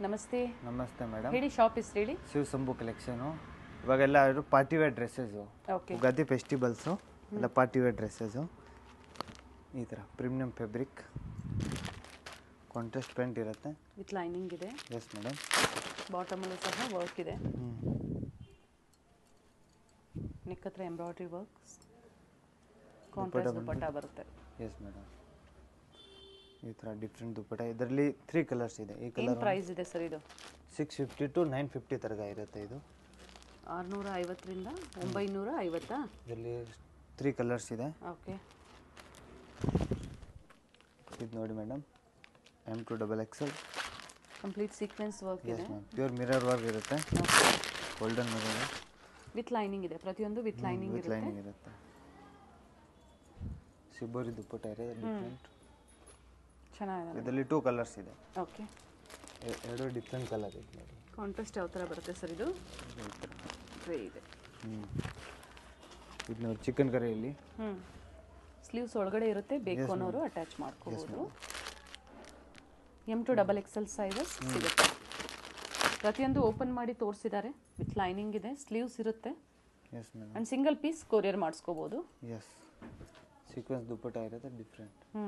ನಮಸ್ತೆ ನಮಸ್ತೆ ಮೇಡಮ್ ಹೇಳಿ ಶಾಪ್ ಹೆಸರು ಹೇಳಿ ಶಿವ ಸಂಭು ಕಲೆಕ್ಷನು ಇವಾಗೆಲ್ಲ ಅವರು party wear dresses okay Ugadi festivals ಎಲ್ಲ ಪಾರ್ಟಿ ವೇರ್ ಡ್ರೆಸ್ಸಸ್ಸು ಈ ಥರ ಪ್ರೀಮಿಯಂ ಫ್ಯಾಬ್ರಿಕ್ ಕಾಂಟ್ರಾಸ್ಟ್ ಪ್ಯಾಂಟ್ ಇರುತ್ತೆ ವಿತ್ ಲೈನಿಂಗ್ ಇದೆ ಎಸ್ ಮೇಡಮ್ ಬಾಟಮಲ್ಲೂ ಸಹ ವರ್ಕ್ ಇದೆ ಹ್ಞೂ ನೆಕ್ ಹತ್ರ ಎಂಬ್ರಾಯ್ಡ್ರಿ ವರ್ಕ್ ಕಾಂಟ್ರಾಸ್ಟ್ ದುಪಟ್ಟ ಬರುತ್ತೆ ಎಸ್ ಮೇಡಮ್ ಈ ಥರ ಡಿಫ್ರೆಂಟ್ ದುಪ್ಪಟ ಇದರಲ್ಲಿ ತ್ರೀ ಕಲರ್ಸ್ ಇದೆ ಈ ಏನು ಕಲರ್ ಪ್ರೈಸ್ ಇದೆ ಸರ್ ಇದು six fifty to nine fifty ತನಕ ಇರುತ್ತೆ ಇದು ಆರುನೂರ ಐವತ್ತರಿಂದ ಒಂಬೈನೂರ ಐವತ್ತಾ ಇದರಲ್ಲಿ ತ್ರೀ ಕಲರ್ಸ್ ಇದೆ ಓಕೆ ಇದು ನೋಡಿ madam M to double XL complete sequence work yes ಇದೆ ಮ್ಯಾಮ್ ಪ್ಯೂರ್ ಮಿರರ್ ವರ್ಕ್ ಇರುತ್ತೆ ಗೋಲ್ಡನ್ ಮಿರರ್ ವಿತ್ ಲೈನಿಂಗ್ ಇದೆ ಪ್ರತಿಯೊಂದು ವಿತ್ ಲೈನಿಂಗ್ ವಿತ್ ಇರುತ್ತೆ ಲೈನಿಂಗ್ ಇರುತ್ತೆ ಸಿಬೋರಿ ದುಪ್ಪಟ್ಟ ಇದೆ ಡಿಫ್ರೆಂಟ್ ಚೆನ್ನಾಗಿದೆ ಇದರಲ್ಲಿ ಟೂ ಕಲರ್ಸ್ ಇದೆ ಓಕೆ ಎ- ಎರಡು ಡಿಫ್ರೆಂಟ್ ಕಲರ್ ಇದೆ ನೋಡಿ ಕಾಂಟ್ರಾಸ್ಟ್ ಯಾವ ಥರ ಬರುತ್ತೆ ಸರ್ ಇದು ಗ್ರೇ ಇದೆ ಹ್ಞೂ ಇದು ನೋಡಿ ಚಿಕನ್ ಕರಿಯಲ್ಲಿ ಹ್ಞೂ ಸ್ಲೀವ್ಸ್ ಒಳಗಡೆ ಇರುತ್ತೆ ಬೇಕು ಅನ್ನೋರು ಅಟ್ಯಾಚ್ ಮಾಡ್ಕೋಬೋದು M to double XL sizes ಸಿಗುತ್ತೆ ಪ್ರತಿಯೊಂದು ಓಪನ್ ಮಾಡಿ ತೋರಿಸಿದ್ದಾರೆ ವಿತ್ ಲೈನಿಂಗ್ ಇದೆ ಸ್ಲೀವ್ಸ್ ಇರುತ್ತೆ yes madam and single piece courier ಮಾಡಿಸ್ಕೋಬೋದು ಎಸ್ ಸೀಕ್ವೆನ್ಸ್ ದುಪ್ಪಟ್ಟ ಇರುತ್ತೆ ಡಿಫ್ರೆಂಟ್ ಹ್ಞೂ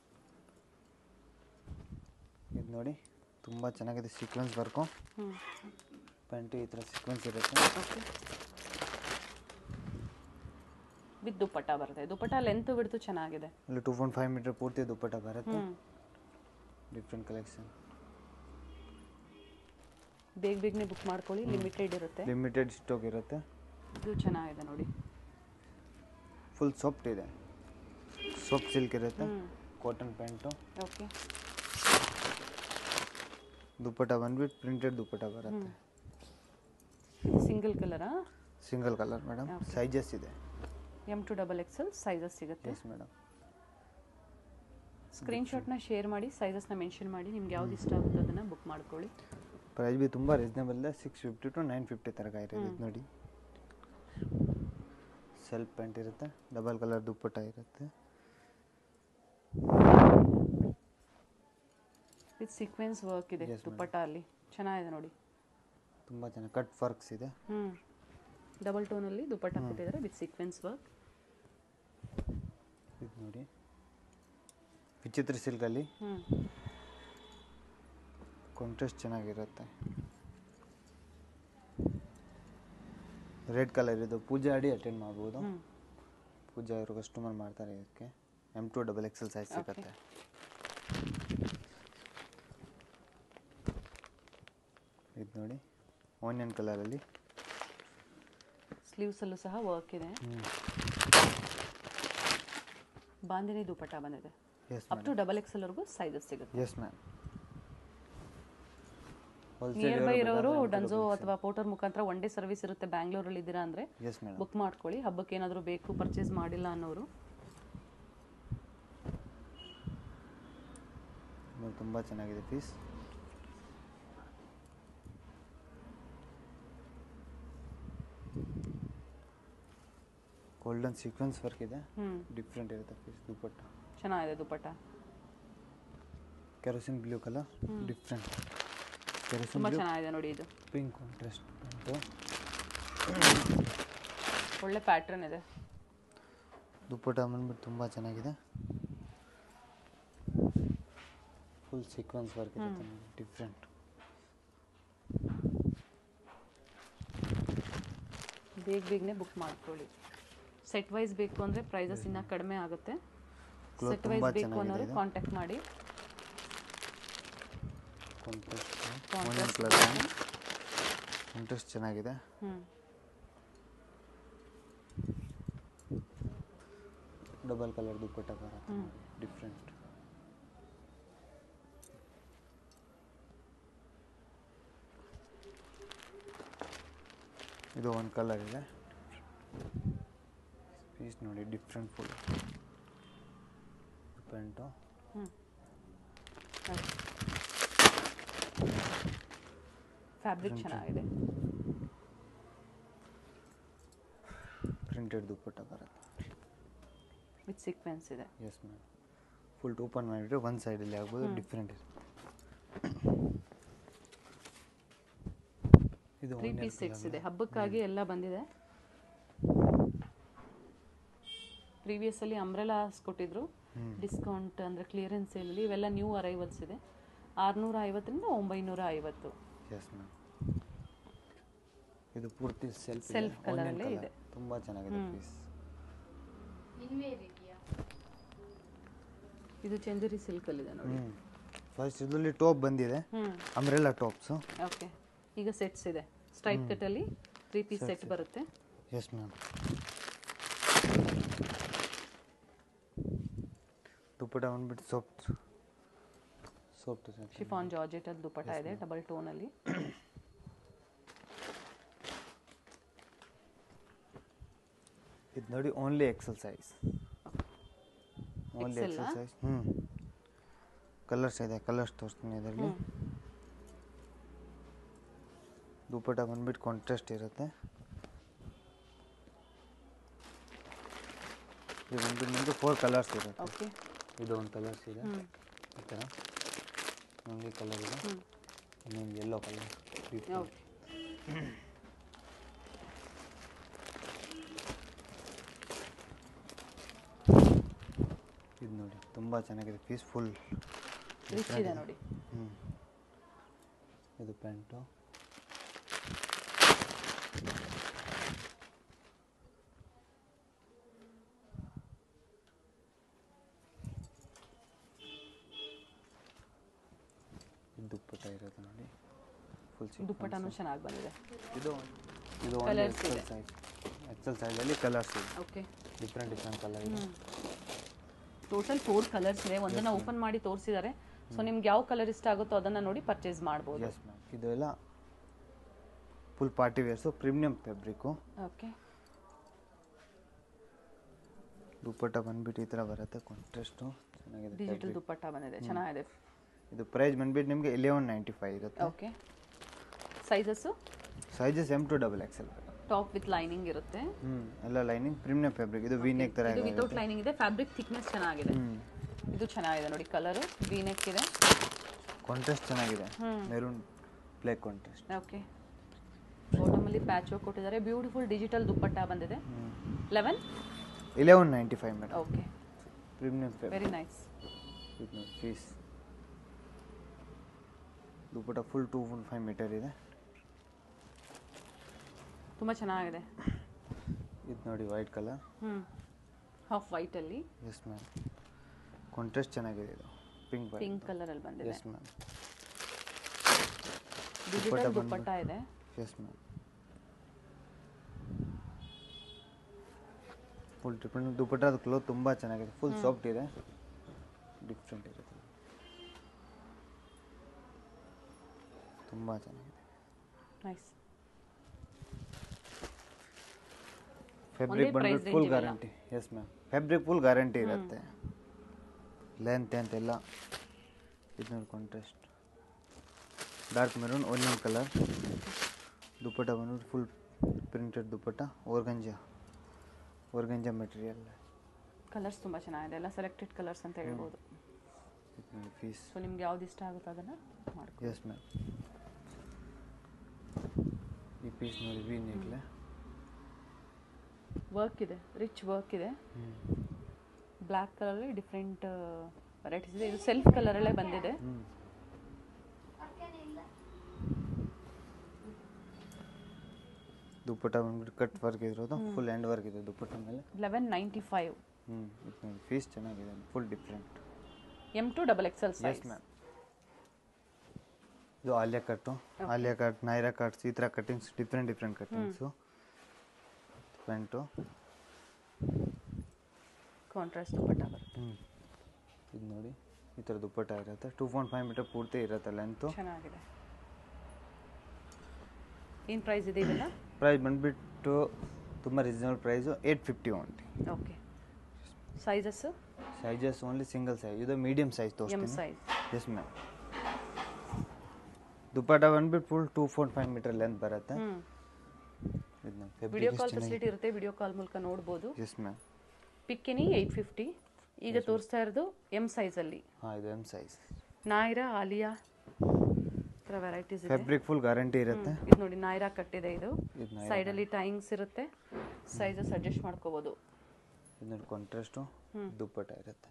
ಇದು ನೋಡಿ ತುಂಬ ಚೆನ್ನಾಗಿದೆ ಸೀಕ್ವೆನ್ಸ್ ವರ್ಕು ಹ್ಞೂ ಪ್ಯಾಂಟು ಈ ಥರ ಸೀಕ್ವೆನ್ಸ್ ಇರುತ್ತೆ ಓಕೆ ವಿತ್ ದುಪ್ಪಟ್ಟ ಬರುತ್ತೆ ದುಪ್ಪಟ್ಟ ಲೆಂತ್ ಬಿಡ್ತು ಚೆನ್ನಾಗಿದೆ ಅಲ್ಲಿ ಟೂ ಪಾಯಿಂಟ್ ಫೈವ್ ಮೀಟರ್ ಪೂರ್ತಿ ದುಪ್ಪಟ್ಟ ಬರುತ್ತೆ ಹ್ಞೂ ಡಿಫ್ರೆಂಟ್ ಕಲೆಕ್ಷನ್ ಬೇಗ ಬೇಗನೆ ಬುಕ್ ಮಾಡ್ಕೊಳ್ಳಿ ಲಿಮಿಟೆಡ್ ಇರುತ್ತೆ ಲಿಮಿಟೆಡ್ ಸ್ಟಾಕ್ ಇರುತ್ತೆ ಇದು ಚೆನ್ನಾಗಿದೆ ನೋಡಿ ಫುಲ್ ಸಾಫ್ಟ್ ಇದೆ ಸಾಫ್ಟ್ ಸಿಲ್ಕ್ ಇರುತ್ತೆ ಹ್ಞೂ ಕಾಟನ್ ಪ್ಯಾಂಟು ಓಕೆ ದುಪ್ಪಟ್ಟ ಬಂದ್ಬಿಟ್ಟು ಪ್ರಿಂಟೆಡ್ ದುಪ್ಪಟ್ಟ ಬರುತ್ತೆ ಸಿಂಗಲ್ ಕಲರಾ ಸಿಂಗಲ್ ಕಲರ್ ಮೇಡಮ್ ಸೈಜಸ್ ಇದೆ M to double XL sizes ಸಿಗುತ್ತೆ ಎಸ್ ಮೇಡಮ್ ಸ್ಕ್ರೀನ್ಶಾಟ್ನ ಶೇರ್ ಮಾಡಿ ಸೈಜಸ್ನ ಮೆನ್ಷನ್ ಮಾಡಿ ನಿಮ್ಗೆ ಯಾವ್ದು ಇಷ್ಟ ಆಗುತ್ತೋ ಅದನ್ನು ಬುಕ್ ಮಾಡ್ಕೊಳ್ಳಿ ಪ್ರೈಸ್ ಬಿ ತುಂಬ ರೀಸನೇಬಲ್ ಇದೆ six fifty to nine fifty ತನಕ ಇರೋದು ಇದು ನೋಡಿ ಸೆಲ್ಫ್ ಪ್ಯಾಂಟ್ ಇರುತ್ತೆ ಡಬಲ್ ಕಲರ್ ದುಪ್ಪಟ್ಟ ಇರುತ್ತೆ ವಿತ್ ಸೀಕ್ವೆನ್ಸ್ ವರ್ಕ್ ಇದೆ Yes, madam. ದುಪ್ಪಟ್ಟ ಅಲ್ಲಿ ಚೆನ್ನಾಗಿದೆ ನೋಡಿ ತುಂಬ ಚೆನ್ನಾಗಿ ಕಟ್ ವರ್ಕ್ಸ್ ಇದೆ ಹ್ಞೂ ಡಬಲ್ ಟೋನಲ್ಲಿ ದುಪ್ಪಟ್ಟ ಕೊಟ್ಟಿದ್ದಾರೆ ವಿತ್ ಸೀಕ್ವೆನ್ಸ್ ವರ್ಕ್ ಇದು ನೋಡಿ ವಿಚಿತ್ರ ಸಿಲ್ಕಲ್ಲಿ ಹ್ಞೂ ಕಾಂಟ್ರಾಸ್ಟ್ ಚೆನ್ನಾಗಿರುತ್ತೆ ರೆಡ್ ಕಲರ್ ಇದು ಪೂಜೆ ಆಡಿ ಅಟೆಂಡ್ ಮಾಡ್ಬೋದು ಹ್ಞೂ ಪೂಜಾ ಅವರು ಕಸ್ಟಮರ್ ಮಾಡ್ತಾರೆ ಇದಕ್ಕೆ M to double XL size ಸಿಗುತ್ತೆ ಇದು ನೋಡಿ ಆನಿಯನ್ ಕಲರಲ್ಲಿ ಸ್ಲೀವ್ಸಲ್ಲೂ ಸಹ ವರ್ಕ್ ಇದೆ ಬಾಂದಿನಿ ದುಪ್ಪಟ್ಟ ಬಂದಿದೆ ಎಸ್ ಅಪ್ ಟು ಡಬಲ್ ಎಕ್ಸೆಲ್ವರೆಗೂ ಸೈಜಸ್ ಸಿಗುತ್ತೆ ಎಸ್ ಮ್ಯಾಮ್ ನಿಯರ್ ಬೈ ಇರೋರು ಡನ್ಸೋ ಅಥವಾ ಪೋರ್ಟರ್ ಮುಖಾಂತರ ಒನ್ ಡೇ ಸರ್ವಿಸ್ ಇರುತ್ತೆ ಬ್ಯಾಂಗ್ಳೂರಲ್ಲಿ ಇದ್ದೀರಾ ಅಂದರೆ ಎಸ್ ಮೇಡಮ್ ಬುಕ್ ಮಾಡ್ಕೊಳ್ಳಿ ಹಬ್ಬಕ್ಕೆ ಏನಾದರೂ ಬೇಕು ಪರ್ಚೇಸ್ ಮಾಡಿಲ್ಲ ಅನ್ನೋರು ತುಂಬ ಚೆನ್ನಾಗಿದೆ ಪೀಸ್ ಗೋಲ್ಡನ್ ಸೀಕ್ವೆನ್ಸ್ ವರ್ಕ್ ಇದೆ ಹ್ಞೂ ಡಿಫ್ರೆಂಟ್ ಇರುತ್ತೆ ಪೀಸ್ ದುಪ್ಪಟ್ಟ ಚೆನ್ನಾಗಿದೆ dupatta kerosene blue colour different kerosene ತುಂಬ ಬ್ಲೂ ಚೆನ್ನಾಗಿದೆ ನೋಡಿ ಇದು ಪಿಂಕ್ ಕಾಂಟ್ರಾಸ್ಟ್ ಪ್ಯಾಂಟು ಒಳ್ಳೆ ಪ್ಯಾಟ್ರನ್ ಇದೆ ದುಪ್ಪಟ್ಟ ಬಂದ್ಬಿಟ್ಟು ತುಂಬ ಚೆನ್ನಾಗಿದೆ ಫುಲ್ ಸೀಕ್ವೆನ್ಸ್ ವರ್ಕ್ ಇರುತ್ತೆ ಡಿಫ್ರೆಂಟ್ ಬೇಗ ಬೇಗನೆ ಬುಕ್ ಮಾಡ್ಕೊಳ್ಳಿ ಸೆಟ್ ವೈಸ್ ಬೇಕು ಅಂದರೆ ಪ್ರೈಸಸ್ ಇನ್ನೂ ಕಡಿಮೆ ಆಗುತ್ತೆ Cloth ಸೆಟ್ ವೈಸ್ ತುಂಬಾ ಬೇಕು ಚೆನ್ನಾಗಿದೆ ಅನ್ನೋರು ಇದು. ಕಾಂಟ್ಯಾಕ್ಟ್ ಮಾಡಿ contrast onion Contrast colour contrast ಚೆನ್ನಾಗಿದೆ ಹ್ಞೂ ಡಬಲ್ ಕಲರ್ ದುಪ್ಪಟ್ಟ ಬರುತ್ತೆ ಹ್ಮ್. ಡಿಫ್ರೆಂಟ್ ಇದು ಒಂದು ಕಲರ್ ಇದೆ ಪೀಸ್ ನೋಡಿ ಡಿಫ್ರೆಂಟ್ ಫುಲ್ ಪ್ಯಾಂಟು ಹ್ಞೂ ಫ್ಯಾಬ್ರಿಕ್ ಚೆನ್ನಾಗಿದೆ ಪ್ರಿಂಟೆಡ್ ದುಪ್ಪಟ್ಟ ಬರುತ್ತೆ ವಿತ್ ಸೀಕ್ವೆನ್ಸ್ ಇದೆ ಎಸ್ ಮ್ಯಾಮ್ ಫುಲ್ ಓಪನ್ ಮಾಡಿಬಿಟ್ರೆ ಒಂದು ಸೈಡಲ್ಲಿ ಆಗ್ಬೋದು ಡಿಫ್ರೆಂಟ್ ಇರುತ್ತೆ ಇದು ತ್ರೀ ಪೀಸ್ ಸೆಟ್ಸ್ ಇದೆ ಹಬ್ಬಕ್ಕಾಗಿ ಎಲ್ಲ ಬಂದಿದೆ ಪ್ರೀವಿಯಸ್ ಅಲ್ಲಿ ಅಂಬ್ರೆಲಾಸ್ ಕೊಟ್ಟಿದ್ರು ಡಿಸ್ಕೌಂಟ್ ಅಂದ್ರೆ ಕ್ಲಿಯರೆನ್ಸ್ ಸೇಲಲ್ಲಿ ಇವೆಲ್ಲ ನ್ಯೂ ಅರೈವಲ್ಸ್ ಇದೆ ಆರ್ನೂರ ಐವತ್ತರಿಂದ ಒಂಬೈನೂರ ಐವತ್ತು ಎಸ್ ಮ್ಯಾಮ್ ಇದು ಪೂರ್ತಿ ಸೆಲ್ಫ್ Self colour ಅಲ್ಲೇ ಇದೆ. ತುಂಬ ಚೆನ್ನಾಗಿದೆ ಪೀಸ್ ಇದು ಚಂದೇರಿ ಸಿಲ್ಕ್ ಅಲ್ಲಿ ಇದೆ ನೋಡಿ ಹ್ಞೂ ಫಸ್ಟ್ ಇದರಲ್ಲಿ ಟಾಪ್ ಬಂದಿದೆ ಹ್ಮ್ ಅಂಬ್ರೆಲಾ ಟಾಪ್ಸು ಓಕೆ ಈಗ ಸೆಟ್ಸ್ ಇದೆ ಸ್ಟ್ರೈಪ್ ಕಟ್ ಅಲ್ಲಿ ತ್ರೀ ಪೀಸ್ ಸೆಟ್ ಬರುತ್ತೆ ಎಸ್ ಮ್ಯಾಮ್ ದುಪ್ಪಟ ಬಂದ್ಬಿಟ್ಟು ಸಾಫ್ಟ್ ಸಾಫ್ಟ್ ಶಿಫಾನ್ ಜಾರ್ಜೆಟ್ ಅಲ್ಲಿ ದುಪಟ ಇದೆ ಡಬಲ್ ಟೋನ್ ಅಲ್ಲಿ ಇದು ನೋಡಿ only XL size only XL XL ಆ? ಸೈಜ್ ಹ್ಞೂ ಕಲರ್ಸ್ ಇದೆ ಕಲರ್ಸ್ ತೋರಿಸ್ತೀನಿ ಇದರಲ್ಲಿ ದುಪ್ಪಟ ಬಂದ್ಬಿಟ್ಟು ಕಾಂಟ್ರಾಸ್ಟ್ ಇರುತ್ತೆ ಇದು ಬಂದ್ಬಿಟ್ಟು ನಿಮಗೆ ಫೋರ್ ಕಲರ್ಸ್ ಇರುತ್ತೆ ಓಕೆ ಇದು ಒಂದು ಕಲರ್ಸ್ ಇದೆ ಹ್ಮ್ ಈ ಥರ ನಮಗೆ ಕಲರ್ ಇದೆ ಹ್ಮ್ ಇನ್ನೊಂದು ಯೆಲ್ಲೋ ಕಲರ್ ಓಕೆ ಇದು ನೋಡಿ ತುಂಬ ಚೆನ್ನಾಗಿದೆ ಪೀಸ್ಫುಲ್ ರಿಚ್ ಇದೆ ನೋಡಿ ಹ್ಞೂ ಇದು ಪ್ಯಾಂಟು ಇದು ದುಪ್ಪಟ್ಟ ಇರುತ್ತೆ ನೋಡಿ ಫುಲ್ ದುಪ್ಪಟನೂ ಚೆನ್ನಾಗಿ ಬಂದಿದೆ ಇದು ಇದು ಒಂದು Colours ಎಕ್ಸೆಲ್ ಇದೆ. ಸೈಜ್ ಎಕ್ಸೆಲ್ ಸೈಜಲ್ಲಿ ಕಲರ್ಸ್ ಇದೆ ಓಕೆ ಡಿಫ್ರೆಂಟ್ ಡಿಫ್ರೆಂಟ್ ಕಲರ್ ಇದೆ ಟೋಟಲ್ ಫೋರ್ ಕಲರ್ಸ್ ಇದೆ ಒಂದನ್ನ ಓಪನ್ ಮಾಡಿ ತೋರಿಸಿದ್ದಾರೆ ಸೊ ನಿಮ್ಗೆ ಯಾವ ಕಲರ್ ಇಷ್ಟ ಆಗುತ್ತೋ ಅದನ್ನ ನೋಡಿ ಪರ್ಚೇಸ್ ಮಾಡ್ಬೋದು ಎಸ್ ಮ್ಯಾಮ್ ಇದು ಎಲ್ಲ full party wears premium fabric okay dupatta ಬಂದ್ಬಿಟ್ಟು ಈ ಥರ ಬರುತ್ತೆ ಕಾಂಟ್ರಾಸ್ಟು ಚೆನ್ನಾಗಿದೆ ಡಿಜಿಟಲ್ fabric. ದುಪ್ಪಟ್ಟ ಬಂದಿದೆ ಚೆನ್ನಾಗಿದೆ ಇದು ಪ್ರೈಸ್ ಬಂದ್ಬಿಟ್ಟು ನಿಮಗೆ ಇಲೆವೆನ್ ನೈಂಟಿ ಫೈವ್ ಇರುತ್ತೆ okay sizes sizes M to double XL top with lining ಇರುತ್ತೆ ಹ್ಞೂ ಎಲ್ಲ ಲೈನಿಂಗ್ ಪ್ರೀಮಿಯಂ ಫ್ಯಾಬ್ರಿಕ್ ಇದು ವಿ ನೆಕ್ ಥರ ಇದು ಇದೆ ವಿತೌಟ್ ಲೈನಿಂಗ್ ಇದೆ ಫ್ಯಾಬ್ರಿಕ್ ಥಿಕ್ನೆಸ್ ಚೆನ್ನಾಗಿದೆ ಹ್ಞೂ ಇದು ಚೆನ್ನಾಗಿದೆ ನೋಡಿ ಕಲರ್ ವಿ ನೆಕ್ ಇದೆ ಕಾಂಟ್ರಾಸ್ಟ್ ಚೆನ್ನಾಗಿದೆ ಹ್ಮ್. ಮೆರೂನ್ ಬ್ಲ್ಯಾಕ್ ಕಾಂಟ್ರಾಸ್ಟ್ ಓಕೆ ಬಾಟಮಲ್ಲಿ ಪ್ಯಾಚ್ ವರ್ಕ್ ಕೊಟ್ಟಿದ್ದಾರೆ ಬ್ಯೂಟಿಫುಲ್ ಡಿಜಿಟಲ್ ದುಪ್ಪಟ್ಟ ಬಂದಿದೆ eleven eleven ninety five madam okay premium fabric very nice ಇದು ನೋಡಿ piece dupatta full two full five metre ಇದೆ ತುಂಬ ಚೆನ್ನಾಗಿದೆ ಇದು ನೋಡಿ ವೈಟ್ ಕಲರ್ ಹ್ಞೂ ಹಾಫ್ ವೈಟಲ್ಲಿ ಎಸ್ ಮ್ಯಾಮ್ ಕಾಂಟ್ರಾಸ್ಟ್ ಚೆನ್ನಾಗಿದೆ ಇದು ಪಿಂಕ್ ವೈಟ್ ಪಿಂಕ್ ಕಲರಲ್ಲಿ ಬಂದಿದೆ ಎಸ್ ಮ್ಯಾಮ್ ಡಿಜಿಟಲ್ ದುಪ್ಪಟ್ಟ ಇದೆ ಎಸ್ ಮ್ಯಾಮ್ ಫುಲ್ ಡಿಫ್ರೆಂಟ್ ದುಪ್ಪಟ್ಟದ ಕ್ಲೋತ್ ತುಂಬ ಚೆನ್ನಾಗಿದೆ ಫುಲ್ ಸಾಫ್ಟ್ ಇದೆ ಡಿಫ್ರೆಂಟ್ ಇರುತ್ತೆ ತುಂಬ ಚೆನ್ನಾಗಿದೆ ನೈಸ್ ಫ್ಯಾಬ್ರಿಕ್ price ಬಂದ್ಬಿಟ್ಟು range ಫುಲ್ ಇವೆಲ್ಲ. Guarantee yes ma'am fabric full guarantee ಇರುತ್ತೆ ಲೆಂತ್ ಅಂತೆಲ್ಲ ಇದು ನೋಡಿ contrast dark maroon onion colour dupatta ಬಂದ್ಬಿಟ್ಟು full printed dupatta organza organza material colours ತುಂಬ ಚೆನ್ನಾಗಿದೆ ಎಲ್ಲ ಸೆಲೆಕ್ಟೆಡ್ ಕಲರ್ಸ್ ಅಂತ ಹೇಳ್ಬೋದು ಇದು ನೋಡಿ ಪೀಸ್ ಸೊ ನಿಮ್ಗೆ ಯಾವ್ದು ಇಷ್ಟ ಆಗುತ್ತೋ ಅದನ್ನು ಮಾಡ್ಕೊ ಎಸ್ ಮ್ಯಾಮ್ ಈ ಪೀಸ್ ನೋಡಿ ವಿ ನೆಕ್ಲೆ ವರ್ಕ್ ಇದೆ ರಿಚ್ ವರ್ಕ್ ಇದೆ ಬ್ಲ್ಯಾಕ್ ಕಲರಲ್ಲಿ ಡಿಫ್ರೆಂಟ್ ವೆರೈಟೀಸ್ ಇದೆ ಇದು ಸೆಲ್ಫ್ ಕಲರಲ್ಲೇ ಬಂದಿದೆ ಹ್ಞೂ ದುಪ್ಪಟ್ಟ ಬಂದ್ಬಿಟ್ಟು ಕಟ್ ವರ್ಕ್ ಇರೋದು ಫುಲ್ ಎಂಡ್ ವರ್ಕ್ ಇದೆ ದುಪ್ಪಟ್ಟ ಮೇಲೆ ಲೆವೆನ್ ನೈಂಟಿ ಫೈವ್ ಹ್ಞೂ ಇದು ನೋಡಿ ಪೀಸ್ ಚೆನ್ನಾಗಿದೆ full different M to double XL S size ma'am ಇದು Alia cut Alia cut Naira cuts ಈ ಥರ cuttings different different cuttings pant contrast dupatta ಬರುತ್ತೆ ಹ್ಞೂ ಇದು ನೋಡಿ ಈ ಥರ ದುಪ್ಪಟ್ಟ ಇರುತ್ತೆ ಟೂ ಪಾಯಿಂಟ್ ಫೈವ್ ಮೀಟರ್ ಪೂರ್ತಿ ಇರುತ್ತೆ ಲೆಂತು ಚೆನ್ನಾಗಿದೆ ಏನು ಪ್ರೈಸ್ ಇದೆ ಇದೆಲ್ಲ ಪ್ರೈಸ್ ಬಂದುಬಿಟ್ಟು ತುಂಬ reasonable price eight fifty only okay sizes sizes only single size ಇದು ಮೀಡಿಯಮ್ ಸೈಜ್ ಎಮ್ ತೋರಿಸ್ತೀನಿ ಸೈಜ್ ಎಸ್ ಮ್ಯಾಮ್ ದುಪ್ಪಟ್ಟ ಬಂದ್ಬಿಟ್ಟು full two point five metre length ಬರುತ್ತೆ ಹ್ಞೂ ಇದು ನಮ್ಮ ವಿಡಿಯೋ ಫೆಬ್ರಿಕ್ ಕಾಲ್ ಫೆಸಿಲಿಟಿ ಇರುತ್ತೆ ವಿಡಿಯೋ ಕಾಲ್ ಮೂಲಕ ನೋಡ್ಬೋದು ಎಸ್ ಮ್ಯಾಮ್ ಪಿಕ್ಕಿನಿ ಏಯ್ಟ್ ಫಿಫ್ಟಿ ಈಗ ತೋರಿಸ್ತಾ ಇರೋದು ಎಮ್ ಸೈಜಲ್ಲಿ ಹಾಂ ಇದು ಎಮ್ ಸೈಜ್ ನಾಯ್ರಾ ಆಲಿಯಾ ಥರ ವೆರೈಟೀಸ್ ಇದೆ ಫ್ಯಾಬ್ರಿಕ್ ಫುಲ್ ಗ್ಯಾರಂಟಿ ಇರುತ್ತೆ ಇದು ನೋಡಿ ನಾಯ್ರಾ ಕಟ್ಟಿದೆ ಇದು ಇದು ನಾಯ್ರಾ. ಸೈಡಲ್ಲಿ ಟೈಂಗ್ಸ್ ಇರುತ್ತೆ ಸೈಜಸ್ ಅಡ್ಜಸ್ಟ್ ಮಾಡ್ಕೋಬೋದು ಇದು ನೋಡಿ ಕಾಂಟ್ರಾಸ್ಟು ದುಪ್ಪಟ್ಟ ಇರುತ್ತೆ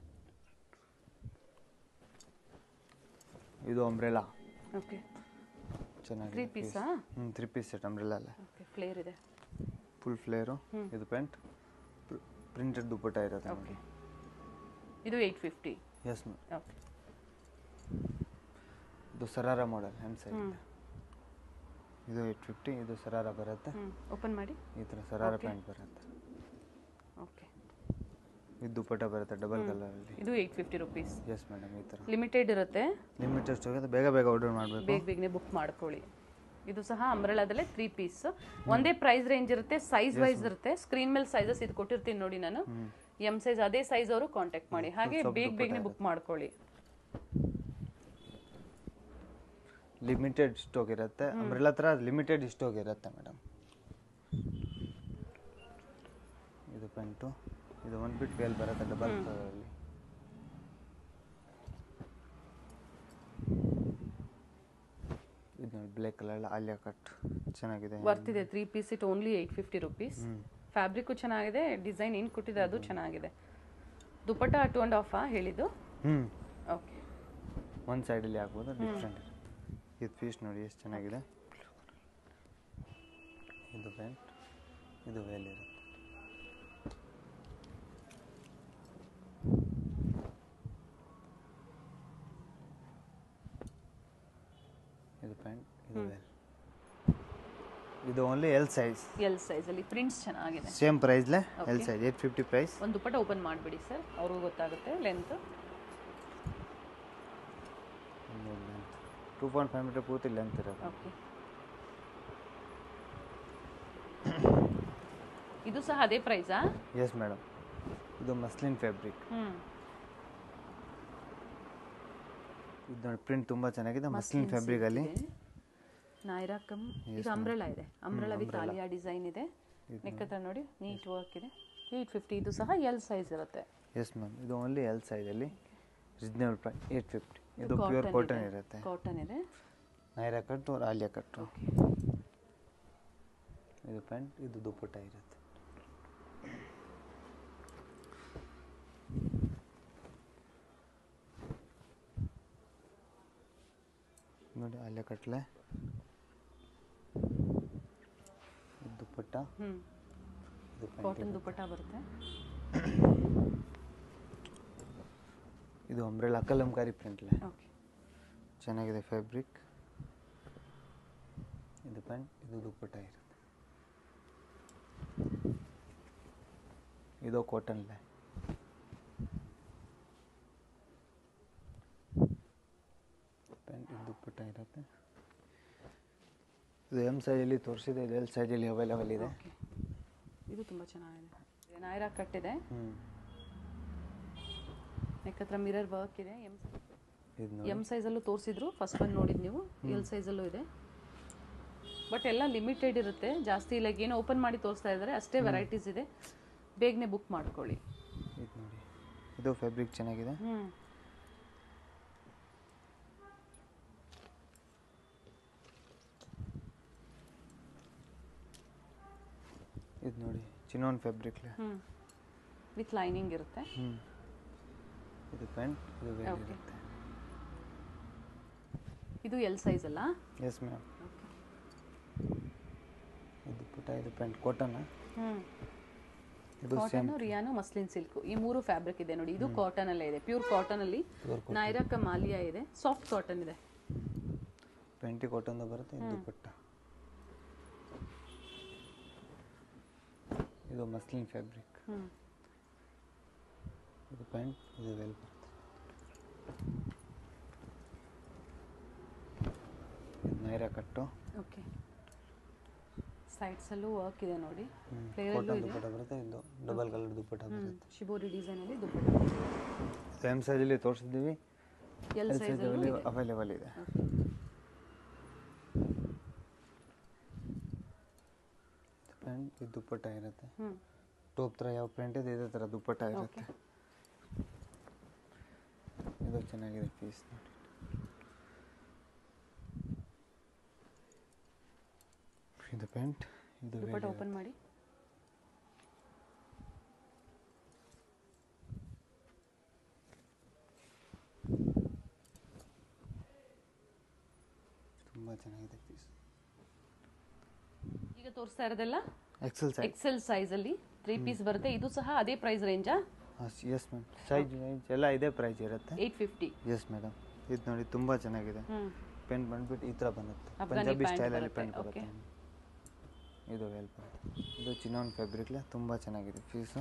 ಇದು ಅಂಬ್ರೆಲಾ ಓಕೆ ಚೆನ್ನಾಗಿದೆ ತ್ರೀ ಪೀಸಾ ಹ್ಞೂ ತ್ರೀ ಪೀಸ್ ಸೆಟ್ ಅಂಬ್ರೆಲಾ ಅಲ್ಲ ಓಕೆ ಫ್ಲೇರ್ ಇದೆ ಫುಲ್ ಫ್ಲೇರು ಇದು ಪ್ಯಾಂಟ್ ಪ್ರಿಂಟೆಡ್ ದುಪ್ಪಟ್ಟ ಇರುತ್ತೆ ಓಕೆ ಇದು eight fifty yes ma'am okay ಇದು ಸರಾರ ಮಾಡೆಲ್ ಹೆಮ್ ಸೈಡ್ ಇದು ಏಯ್ಟ್ ಫಿಫ್ಟಿ ಇದು ಸರಾರ ಬರುತ್ತೆ ಹ್ಞೂ ಓಪನ್ ಮಾಡಿ ಈ ಥರ ಸರಾರ Okay. ಪ್ಯಾಂಟ್ ಬರುತ್ತೆ ಓಕೆ ಇದು ದುಪ್ಪಟ್ಟ ಬರುತ್ತೆ ಡಬಲ್ ಕಲರಲ್ಲಿ ಇದು eight fifty rupees yes madam ಈ ಥರ ಲಿಮಿಟೆಡ್ ಇರುತ್ತೆ ಲಿಮಿಟೆಡ್ ಸ್ಟಾಕ್ ಬೇಗ ಬೇಗ ಆರ್ಡರ್ ಮಾಡಬೇಕು ಬೇಗ ಬೇಗನೆ ಬುಕ್ ಮಾಡ್ಕೊಳ್ಳಿ ಇದು ಸಹ ಅಂಬ್ರೆಲಾದಲ್ಲೇ ತ್ರೀ ಪೀಸ್ ಒಂದೇ ಪ್ರೈಸ್ ರೇಂಜ್ ಇರುತ್ತೆ ಸೈಜ್ ವೈಸ್ ಇರುತ್ತೆ ಸ್ಕ್ರೀನ್ ಮೇಲೆ ಸೈಜಸ್ ಇದು ಕೊಟ್ಟಿರ್ತೀನಿ ನೋಡಿ ನಾನು ಎಂ ಸೈಜ್ ಅದೇ ಸೈಜ್ ಅವರು ಕಾಂಟ್ಯಾಕ್ಟ್ ಮಾಡಿ ಹಾಗೆ ಬೇಗ ಬೇಗನೆ ಬುಕ್ ಮಾಡ್ಕೊಳ್ಳಿ ಲಿಮಿಟೆಡ್ ಸ್ಟಾಕ್ ಇರುತ್ತೆ ಅಂಬ್ರೆಲ್ಲ ಥರ ಲಿಮಿಟೆಡ್ ಸ್ಟಾಕ್ ಇರುತ್ತೆ ಮೇಡಮ್ ಇದು ಪ್ಯಾಂಟು ಇದು ಒಂದು ಬಿಟ್ ವೇಲ್ ಬರುತ್ತೆ ಡಬಲ್ ಕಲರಲ್ಲಿ ಇದು ನೋಡಿ ಬ್ಲ್ಯಾಕ್ ಕಲರ್ ಆಲಿಯಾ ಕಟ್ ಚೆನ್ನಾಗಿದೆ ವರ್ತ್ ಇದೆ three piece it only eight fifty rupees fabric ಚೆನ್ನಾಗಿದೆ ಡಿಸೈನ್ ಏನು ಕೊಟ್ಟಿದೆ ಅದು ಚೆನ್ನಾಗಿದೆ ದುಪಟ್ಟ ಟು ಆ್ಯಂಡ್ ಹಾಫಾ ಹೇಳಿದ್ದು ಹ್ಞೂ ಓಕೆ ಒಂದು ಸೈಡಲ್ಲಿ ಹಾಕ್ಬೋದು ಡಿಫ್ರೆಂಟ್ ಇದು ಪೀಸ್ ನೋಡಿ ಎಷ್ಟು ಚೆನ್ನಾಗಿದೆ ಇದು ಪ್ಯಾಂಟ್ ಇದು ವೇಲ್ ಇರುತ್ತೆ ಇದು ಪ್ಯಾಂಟ್ ಇದು ವೇಲ್ ಇದು ಓನ್ಲಿ ಎಲ್ ಸೈಜ್ ಎಲ್ ಸೈಜಲ್ಲಿ ಪ್ರಿಂಟ್ಸ್ ಚೆನ್ನಾಗಿದೆ ಸೇಮ್ ಪ್ರೈಸ್ಲೆ L size eight fifty price ಒಂದು ದುಪಟ್ಟ ಓಪನ್ ಮಾಡಿಬಿಡಿ ಸರ್ ಅವ್ರಿಗೂ ಗೊತ್ತಾಗುತ್ತೆ length two point five metre ಪೂರ್ತಿ ಲೆಂತ್ ಇರುತ್ತೆ ಓಕೆ ಇದು ಸಹ ಅದೇ ಪ್ರೈಸಾ ಎಸ್ ಮೇಡಮ್ ಇದು ಮಸ್ಲಿನ್ ಫ್ಯಾಬ್ರಿಕ್ ಹ್ಞೂ ಇದು ನೋಡಿ ಪ್ರಿಂಟ್ ತುಂಬ ಚೆನ್ನಾಗಿದೆ ಮಸ್ಲಿನ್ ಫ್ಯಾಬ್ರಿಕಲ್ಲಿ ನಾಯ್ರಾ ಕಮ್ ಇದು ಅಂಬ್ರೆಲಾ ಇದೆ ಅಂಬ್ರೆಲಾ ವಿತ್ ಆಲಿಯಾ ಡಿಸೈನ್ ಇದೆ ನೆಕ್ ಹತ್ರ ನೋಡಿ ನೀಟ್ ವರ್ಕ್ ಇದೆ ಏಯ್ಟ್ ಫಿಫ್ಟಿ ಇದು ಸಹ ಎಲ್ ಸೈಜ್ ಇರುತ್ತೆ ಎಸ್ ಮ್ಯಾಮ್ ಇದು ಓನ್ಲಿ ಎಲ್ ಸೈಜಲ್ಲಿ ರೀಸನೇಬಲ್ ಪ್ರೈಸ್ ಏಟ್ ಫಿಫ್ಟಿ ಇದು ಪ್ಯೂರ್ ಕಾಟನ್ ಇರುತ್ತೆ ಕಾಟನ್ ಇದೆ ನೈರಾ ಕಟ್ और ಆಲಿಯಾ ಕಟ್ಟು ಇದು ಪ್ಯಾಂಟ್ ಇದು ದುಪ್ಪಟ್ಟ ಇರುತ್ತೆ ನೋಡಿ ಆಲಿಯಾ ಕಟ್ಲೆ ಇದು ದುಪ್ಪಟ್ಟ ಹ್ಞೂ ಇದು ಪ್ಯಾಂಟ್ ಕಾಟನ್ ದುಪಟ್ಟ ಬರುತ್ತೆ ಇದು ಅಂಬ್ರೆಲಾ ಕಲಂಕಾರಿ ಪ್ರಿಂಟ್ಲೆ ಓಕೆ ಚೆನ್ನಾಗಿದೆ ಫ್ಯಾಬ್ರಿಕ್ ಇದು ಪ್ಯಾಂಟ್ ಇದು ದುಪ್ಪಟ್ಟ ಇರುತ್ತೆ ಇದು ಕಾಟನ್ಲೆ ಪ್ಯಾಂಟ್ ಇದು ದುಪ್ಪಟ್ಟ ಇರುತ್ತೆ ಇದು ಎಮ್ ಸೈಜಲ್ಲಿ ತೋರಿಸಿದೆ ಇದು ಎಲ್ ಸೈಜಲ್ಲಿ ಅವೈಲೇಬಲ್ ಇದೆ ಓಕೆ ಇದು ತುಂಬ ಚೆನ್ನಾಗಿದೆ ನಾಯ್ರಾ ಕಟ್ ಇದೆ ಹ್ಞೂ ನೆಕ್ ಹತ್ರ ಮಿರರ್ ವರ್ಕ್ ಇದೆ ಎಮ್ ಇದು ನೋಡಿ ಎಮ್ ಸೈಜಲ್ಲೂ ತೋರಿಸಿದ್ರು ಫಸ್ಟ್ ಒಂದು ನೋಡಿದ್ದು ನೀವು ಎಲ್ ಸೈಜಲ್ಲೂ ಇದೆ ಬಟ್ ಎಲ್ಲ ಲಿಮಿಟೆಡ್ ಇರುತ್ತೆ ಜಾಸ್ತಿ ಲೈಕ್ ಏನೋ ಓಪನ್ ಮಾಡಿ ತೋರಿಸ್ತಾ ಇದ್ದಾರೆ ಅಷ್ಟೇ ವೆರೈಟೀಸ್ ಇದೆ ಬೇಗನೆ ಬುಕ್ ಮಾಡ್ಕೊಳ್ಳಿ ಇದು ನೋಡಿ ಇದು ಫ್ಯಾಬ್ರಿಕ್ ಚೆನ್ನಾಗಿದೆ ಹ್ಞೂ ಇದು ನೋಡಿ ಚಿನ್ನೋನ್ ಫ್ಯಾಬ್ರಿಕ್ಲೆ ಹ್ಞೂ ವಿತ್ ಲೈನಿಂಗ್ ಇರುತ್ತೆ ಹ್ಞೂ ಇದು ಪ್ಯಾಂಟ್ ಇದು ವೇಲ್ Okay. ಇರುತ್ತೆ ಇದು ಎಲ್ ಸೈಜ್ ಅಲ್ಲ ಎಸ್ ಮ್ಯಾಮ್ ಇದು ಪುಟ ಇದು ಪ್ಯಾಂಟ್ ಕಾಟನ್ ಹ್ಞೂ ಇದು same cotton rayon muslin silk ಈ ಮೂರು ಫ್ಯಾಬ್ರಿಕ್ ಇದೆ ನೋಡಿ ಇದು ಕಾಟನ್ ಅಲ್ಲೇ ಇದೆ ಪ್ಯೂರ್ ಕಾಟನ್ ಅಲ್ಲಿ ನಾಯ್ರಾಕ ಮಾಲಿಯಾ ಇದೆ ಸಾಫ್ಟ್ ಕಾಟನ್ ಇದೆ ಪ್ಯಾಂಟಿ ಕಾಟನ್ದು ಬರುತ್ತೆ ಇದು ದುಪ್ಪಟ್ಟ ಇದು ಮಸ್ಲಿನ್ ಫ್ಯಾಬ್ರಿಕ್ ಹ್ಞೂ ಇದು ಪ್ಯಾಂಟ್ ಇದು ವೆಲ್ ಬರುತ್ತೆ ಇದು ನೈರಾ ಕಟ್ಟು ಓಕೆ ಸೈಡ್ಸಲ್ಲೂ ವರ್ಕ್ ಇದೆ ನೋಡಿ ಪ್ಲೇಯರಲ್ಲೂ ಕಾಟನ್ ಇದೆ ದುಪ್ಪಟ್ಟ ಬರುತ್ತೆ ಇದು ಡಬಲ್ ಕಲರ್ ದುಪ್ಪಟ್ಟ ಬರುತ್ತೆ ಶಿಬೋರಿ ಡಿಸೈನಲ್ಲಿ ದುಪ್ಪಟ್ಟ ಎಮ್ ಸೈಜಲ್ಲಿ ತೋರಿಸಿದ್ದೀವಿ ಎಲ್ ಎಲ್ ಸೈಜಲ್ಲೂ ಸೈಜಲ್ಲಿ ಇದೆ ಅವೈಲೇಬಲ್ ಇದೆ ಪ್ಯಾಂಟ್ ಇದು ದುಪ್ಪಟ್ಟ ಇರುತ್ತೆ ಹ್ಞೂ ಟೋಪ್ ಥರ ಯಾವ ಪ್ರಿಂಟ್ ಇದೆ ಇದೇ ಥರ ದುಪ್ಪಟ್ಟ ಇರುತ್ತೆ ಇದು ಚೆನ್ನಾಗಿದೆ ಪೀಸ್ ನೋಡಿ ಇದು ಪ್ಯಾಂಟ್ ಇದು ದುಪ್ಪಟ್ಟ ಓಪನ್ ಮಾಡಿ ತುಂಬ ಚೆನ್ನಾಗಿದೆ ಪೀಸ್ ಈಗ ತೋರಿಸ್ತಾ ಇರೋದೆಲ್ಲ ಎಕ್ಸೆಲ್ ಸೈಜ್ ಎಕ್ಸೆಲ್ ಸೈಜಲ್ಲಿ ತ್ರೀ ಪೀಸ್ ಬರುತ್ತೆ ಇದು ಸಹ ಅದೇ ಪ್ರೈಸ್ ರೇಂಜಾ ಎಸ್ ಮ್ಯಾಮ್ ಸೈಜ್ ರೇಂಜ್ ಎಲ್ಲ ಇದೇ ಪ್ರೈಸ್ ಇರುತ್ತೆ ಏಯ್ಟ್ ಫಿಫ್ಟಿ ಎಸ್ ಮೇಡಮ್ ಇದು ನೋಡಿ ತುಂಬ ಚೆನ್ನಾಗಿದೆ ಹ್ಮ್ ಪೆನ್ ಬಂದ್ಬಿಟ್ಟು ಈ ಥರ ಬರುತ್ತೆ ಅಫ್ಘಾನಿ ಪಂಜಾಬಿ pant ಸ್ಟೈಲಲ್ಲಿ ಬರುತ್ತೆ, ಪೆನ್ ಬರುತ್ತೆ okay. ಇದು ವೆಲ್ ಇದು ಚಿನ್ನೋನ್ ಫ್ಯಾಬ್ರಿಕ್ಲೆ ತುಂಬ ಚೆನ್ನಾಗಿದೆ ಫೀಸು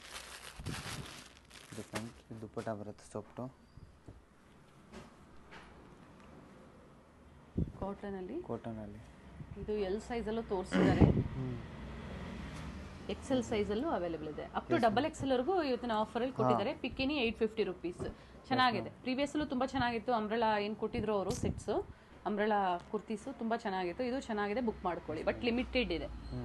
ಇದು ಪ್ಯಾಂಟ್ ಇದು ದುಪ್ಪಟ ಬರುತ್ತೆ ಸಾಫ್ಟು ಕಾಟನ್ ಅಲ್ಲಿ ಕಾಟನಲ್ಲಿ ಇದು ಎಲ್ ಸೈಜಲ್ಲೂ ತೋರಿಸಿದ್ದಾರೆ ಹ್ಞೂ ಎಕ್ಸೆಲ್ ಸೈಜಲ್ಲೂ ಅವೈಲೇಬಲ್ ಇದೆ ಅಪ್ ಟು ಡಬಲ್ ಎಕ್ಸೆಲ್ ವರೆಗೂ ಇವತ್ತಿನ ಆಫರಲ್ಲಿ ಕೊಟ್ಟಿದ್ದಾರೆ ಪಿಕ್ಕಿನಿ ಏಯ್ಟ್ ಫಿಫ್ಟಿ ರುಪೀಸ್ ಚೆನ್ನಾಗಿದೆ ಪ್ರೀವಿಯಸ್ಸಲ್ಲೂ ತುಂಬ ಚೆನ್ನಾಗಿತ್ತು ಅಂಬ್ರೆಲಾ ಏನು ಕೊಟ್ಟಿದ್ರು ಅವರು ಸೆಟ್ಸು ಅಂಬ್ರೆಲಾ ಕುರ್ತೀಸು ತುಂಬ ಚೆನ್ನಾಗಿತ್ತು ಇದು ಚೆನ್ನಾಗಿದೆ ಬುಕ್ ಮಾಡ್ಕೊಳ್ಳಿ ಬಟ್ ಲಿಮಿಟೆಡ್ ಇದೆ ಹ್ಞೂ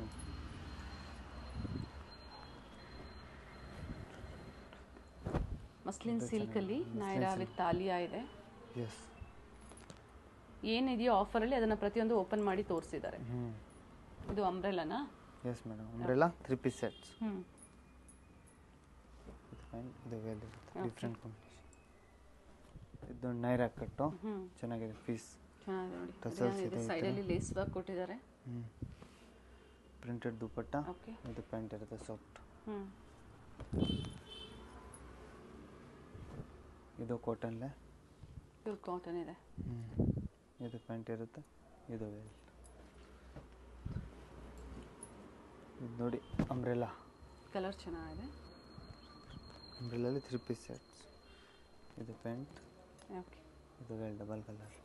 ಮಸ್ಲಿನ್ ಸಿಲ್ಕಲ್ಲಿ ನಾಯ್ರಾ ವಿತ್ ತಾಲಿಯಾ ಇದೆ ಎಸ್ ಏನಿದೆಯೋ ಆಫರಲ್ಲಿ ಅದನ್ನು ಪ್ರತಿಯೊಂದು ಓಪನ್ ಮಾಡಿ ತೋರಿಸಿದ್ದಾರೆ ಹ್ಞೂ ಇದು ಅಂಬ್ರೆಲಾನಾ yes madam umbrella three piece sets ಹ್ಞೂ ಇದು ಪ್ಯಾಂಟ್ ಇದು ವೆಲ್ ಇರುತ್ತೆ ಡಿಫ್ರೆಂಟ್ ಕಾಂಬಿನೇಷನ್ ಇದು ನೈರಾ ಕಟ್ಟು ಹ್ಞೂ ಚೆನ್ನಾಗಿದೆ ಪೀಸ್ ಚೆನ್ನಾಗಿದೆ ನೋಡಿ Tassels ಇದೆ ಈ ಸೈಡಲ್ಲಿ ಲೇಸ್ ವರ್ಕ್ ಕೊಟ್ಟಿದ್ದಾರೆ ಹ್ಞೂ ಪ್ರಿಂಟೆಡ್ ದುಪ್ಪಟ್ಟ ಓಕೆ ಇದು ಪ್ಯಾಂಟ್ ಇರುತ್ತೆ ಸಾಫ್ಟ್ ಹ್ಞೂ ಇದು ಕಾಟನ್ಲೆ ಪ್ಯೂರ್ ಕಾಟನ್ ಇದೆ ಹ್ಞೂ ಇದು ಪ್ಯಾಂಟ್ ಇರುತ್ತೆ ಇದು ವೆಲ್ ಇದು ನೋಡಿ ಅಂಬ್ರೆಲಾ ಕಲರ್ ಚೆನ್ನಾಗಿದೆ ಅಂಬ್ರೆಲಲ್ಲಿ ತ್ರೀ ಪೀಸ್ ಸೆಟ್ಸ್ ಇದು ಪ್ಯಾಂಟ್ ಓಕೆ ಇದು ವೆಲ್ ಡಬಲ್ ಕಲರ್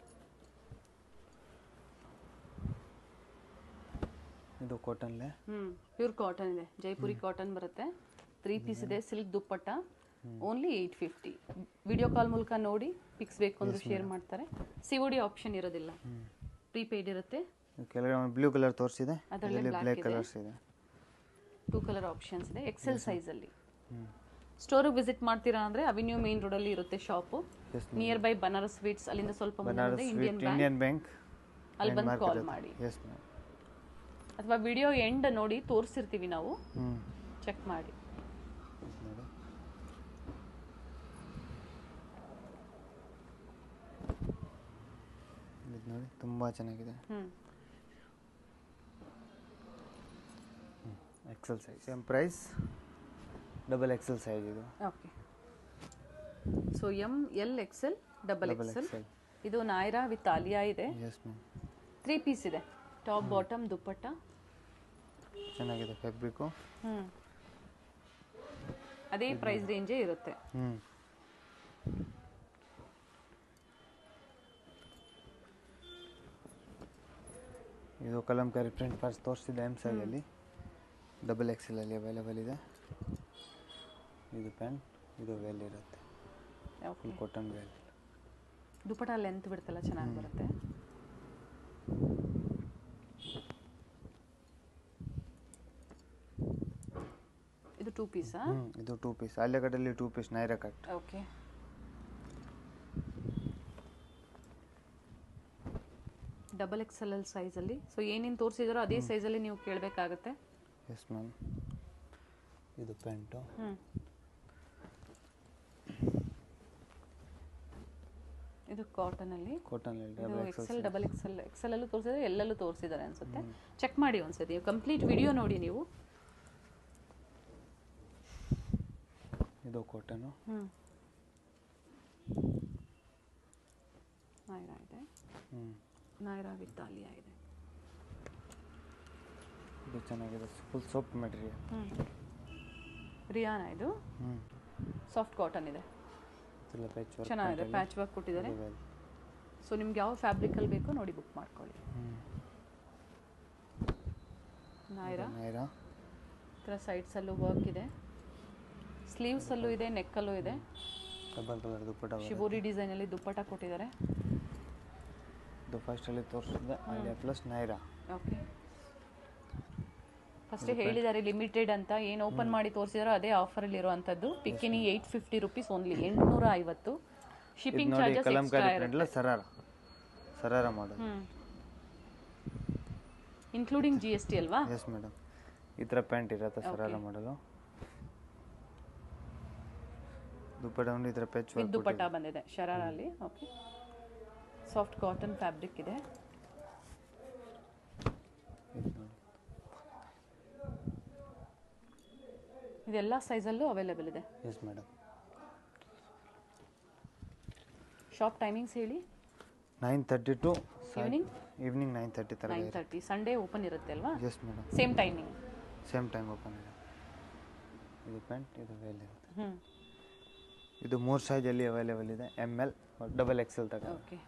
ಇದು ಕಾಟನ್ಲೆ ಹ್ಞೂ ಪ್ಯೂರ್ ಕಾಟನ್ ಇದೆ ಜೈಪುರಿ ಕಾಟನ್ ಬರುತ್ತೆ ತ್ರೀ ಪೀಸ್ ಇದೆ silk dupatta only eight fifty video call ಮೂಲಕ ನೋಡಿ ಪಿಕ್ಸ್ ಬೇಕು ಅಂದ್ರೆ ಶೇರ್ ಮಾಡ್ತಾರೆ ಸಿ ಒ ಡಿ ಆಪ್ಷನ್ ಇರೋದಿಲ್ಲ ಪ್ರೀಪೇಯ್ಡ್ ಇರುತ್ತೆ ಕೆಳಗಡೆ ಒಂದು ಬ್ಲೂ ಕಲರ್ ತೋರಿಸಿದೆ ಅದರಲ್ಲಿ ಇದರಲ್ಲಿ black ಬ್ಲ್ಯಾಕ್ ಇದೆ. ಕಲರ್ಸ್ ಇದೆ ಟೂ ಕಲರ್ ಆಪ್ಷನ್ಸ್ ಇದೆ ಎಕ್ಸೆಲ್ ಸೈಜಲ್ಲಿ ಹ್ಞೂ ಸ್ಟೋರಿಗೆ ವಿಸಿಟ್ ಮಾಡ್ತೀರಾ ಅಂದರೆ ಅವಿನ್ಯೂ ಮೇನ್ ರೋಡಲ್ಲಿ ಇರುತ್ತೆ shop yes near by Banaras sweets ಅಲ್ಲಿಂದ ಸ್ವಲ್ಪ ಮುಂದೆ ಬನಾರಸ್ ಬಂದ್ರೆ Indian sweet bank Indian bank ಅಲ್ಲಿ ಬಂದು ಕಾಲ್ ಮಾಡಿ ಎಸ್ ಮ್ಯಾಮ್ ಅಥವಾ ವಿಡಿಯೋ ಎಂಡ್ ನೋಡಿ ತೋರಿಸಿರ್ತೀವಿ ನಾವು ಹ್ಞೂ ಚೆಕ್ ಮಾಡಿ ನೋಡಿ ಇದು ನೋಡಿ ತುಂಬ ಚೆನ್ನಾಗಿದೆ ಹ್ಞೂ XL size same price double XL size ಇದು okay so M L XL double double XL XL ಇದು ನಾಯ್ರಾ ವಿತ್ ಆಲಿಯಾ ಇದೆ ಎಸ್ ಮ್ಯಾಮ್ ತ್ರೀ ಪೀಸ್ ಇದೆ ಟಾಪ್ ಬಾಟಮ್ ದುಪ್ಪಟ್ಟ ಚೆನ್ನಾಗಿದೆ ಫ್ಯಾಬ್ರಿಕ್ಕು ಹ್ಞೂ ಅದೇ ಪ್ರೈಸ್ ರೇಂಜೇ ಇರುತ್ತೆ ಹ್ಞೂ ಇದು ಕಲಂಕಾರಿ ಪ್ರಿಂಟ್ ಪರ್ಸ್ ತೋರಿಸಿದೆ ಎಮ್ ಸೈಜಲ್ಲಿ ಡಬಲ್ ಎಕ್ಸೆಲಲ್ಲಿ ಅವೈಲೇಬಲ್ ಇದೆ ಇದು ಪ್ಯಾಂಟ್ ಇದು ವೆಲ್ ಇರುತ್ತೆ okay full cotton veil dupatta length ಬಿಡ್ತಲ್ಲ ಚೆನ್ನಾಗಿ ಬರುತ್ತೆ ಇದು ಟೂ ಪೀಸಾ ಹ್ಞೂ ಇದು ಟೂ ಪೀಸ್ ಅಲ್ಲೇ ಕಟ್ಟಲ್ಲಿ two piece Naira cut okay double X L L ಸೈಜಲ್ಲಿ ಸೊ ಏನೇನು ತೋರಿಸಿದಾರೋ ಅದೇ ಸೈಜಲ್ಲಿ ನೀವು ಕೇಳಬೇಕಾಗತ್ತೆ ಎಸ್ ಮ್ಯಾಮ್ ಇದು ಪ್ಯಾಂಟು ಹ್ಞೂ ಇದು ಕಾಟನಲ್ಲಿ ಕಾಟನಲ್ಲಿ ಇದು double XL XL double XL XL ಅಲ್ಲೂ ತೋರಿಸಿದ್ರೆ ಎಲ್ಲಲ್ಲೂ ತೋರಿಸಿದ್ದಾರೆ ಅನ್ಸುತ್ತೆ ಚೆಕ್ ಮಾಡಿ ಒಂದ್ಸತಿ ಕಂಪ್ಲೀಟ್ ವಿಡಿಯೋ ನೋಡಿ ನೀವು ಇದು ಕಾಟನು ಹ್ಞೂ ನಾಯ್ರಾ ಇದೆ ಹ್ಞೂ ನಾಯ್ರಾ ವಿತ್ ಆಲಿಯಾ ಇದೆ ಇದು ಚೆನ್ನಾಗಿದೆ ಫುಲ್ ಸಾಫ್ಟ್ ಮೆಟೀರಿಯಲ್ ಹ್ಞೂ ರಿಯಾನ ಇದು ಹ್ಞೂ ಸಾಫ್ಟ್ ಕಾಟನ್ ಇದೆ ಇದೆಲ್ಲ ಪ್ಯಾಚ್ ವರ್ಕ್ ಚೆನ್ನಾಗಿದೆ ಪ್ಯಾಚ್ ವರ್ಕ್ ಕೊಟ್ಟಿದ್ದಾರೆ ಸೊ ನಿಮ್ಗೆ ಯಾವ ಫ್ಯಾಬ್ರಿಕಲ್ಲಿ ಬೇಕೋ ನೋಡಿ ಬುಕ್ ಮಾಡ್ಕೊಳ್ಳಿ ನಾಯ್ರಾ ನೈರಾ ಈ ಥರ ಸೈಡ್ಸಲ್ಲೂ ವರ್ಕ್ ಇದೆ ಸ್ಲೀವ್ಸಲ್ಲೂ ಇದೆ ನೆಕ್ಕಲ್ಲೂ ಇದೆ ಡಬಲ್ ಕಲರ್ ದುಪ್ಪಟ್ಟ ಬರುತ್ತೆ. ಶಿಬೋರಿ ಡಿಸೈನಲ್ಲಿ ದುಪ್ಪಟ್ಟ ಕೊಟ್ಟಿದ್ದಾರೆ ಇದು ಫಸ್ಟಲ್ಲಿ ತೋರಿಸಿದೆ ಅಲ್ಲಿ ಪ್ಲಸ್ ನೈರಾ ಓಕೆ ಫಸ್ಟ್ ಹೇಳಿದ್ದಾರೆ ಲಿಮಿಟೆಡ್ ಅಂತ ಏನು ಓಪನ್ ಮಾಡಿ ತೋರಿಸಿದಾರೋ ಅದೇ ಆಫರಲ್ಲಿ ಇರುವಂಥದ್ದು ಪಿಕ್ಕಿನಿ ಏಯ್ಟ್ ಫಿಫ್ಟಿ ರುಪೀಸ್ ಓನ್ಲಿ ಎಂಟುನೂರ ಐವತ್ತು ಇದು ಶಿಪ್ಪಿಂಗ್ ನೋಡಿ ಚಾರ್ಜಸ್ ಕಲಂಕಾರಿ ಪ್ರಿಂಟ್ಲ ಸರಾರ ಸರಾರ ಮಾಡೋದು ಹ್ಞೂ ಇನ್ಕ್ಲೂಡಿಂಗ್ ಜಿ ಎಸ್ ಟಿ ಅಲ್ವಾ ಎಸ್ ಮೇಡಮ್ ಈ ಥರ ಪ್ಯಾಂಟ್ ಇರುತ್ತೆ ಸರಾರ ಮಾಡಲು ದುಪ್ಪಟ ಬಂದು ಈ ಥರ ಪೆಚ್ ವಿತ್ ದುಪಟ್ಟ ಬಂದಿದೆ ಶರಾರಲ್ಲಿ ಓಕೆ ಸಾಫ್ಟ್ ಕಾಟನ್ ಫ್ಯಾಬ್ರಿಕ್ ಇದೆ ಇದೆಲ್ಲ ಸೈಜಲ್ಲೂ ಅವೈಲೇಬಲ್ ಇದೆ ಎಸ್ ಮೇಡಮ್ ಶಾಪ್ ಟೈಮಿಂಗ್ಸ್ ಹೇಳಿ nine thirty to evening evening nine thirty ಥರ ನೈನ್ ತರ್ಟಿ ಸಂಡೇ ಓಪನ್ ಇರುತ್ತೆ ಅಲ್ವಾ yes madam same timing same time open ಇದೆ ಇದು ಪ್ಯಾಂಟ್ ಇದು ವೇಲ್ ಇರುತ್ತೆ ಹ್ಞೂ ಇದು ಮೂರು ಸೈಜಲ್ಲಿ ಅವೈಲೇಬಲ್ ಇದೆ ಎಮ್ ಎಲ್ ಡಬಲ್ ಎಕ್ಸೆಲ್ ತಗ ಓಕೆ